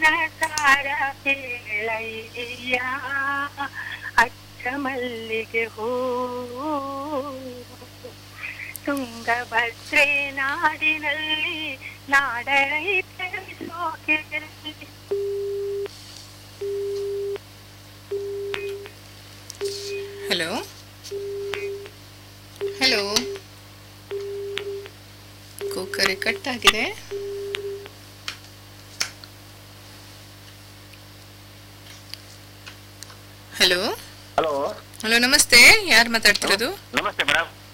ಮನಸಾರ ಕೇಳಯ್ಯ ಅಚ್ಚ ಮಲ್ಲಿಗೆ ಹೂ ತುಂಗಭದ್ರೆ ನಾಡಿನಲ್ಲಿ ನಾಡರೈತರ ಸೋಕೆಯಲ್ಲಿ ಹಲೋ ಹಲೋ ಕುಕ್ಕರಿ ಕಟ್ ಆಗಿದೆ ಹಲೋ ಹಲೋ ಹಲೋ ನಮಸ್ತೆ ಯಾರು ಮಾತಾಡ್ತಿರೋದು ನಮಸ್ತೆ ಮೇಡಮ್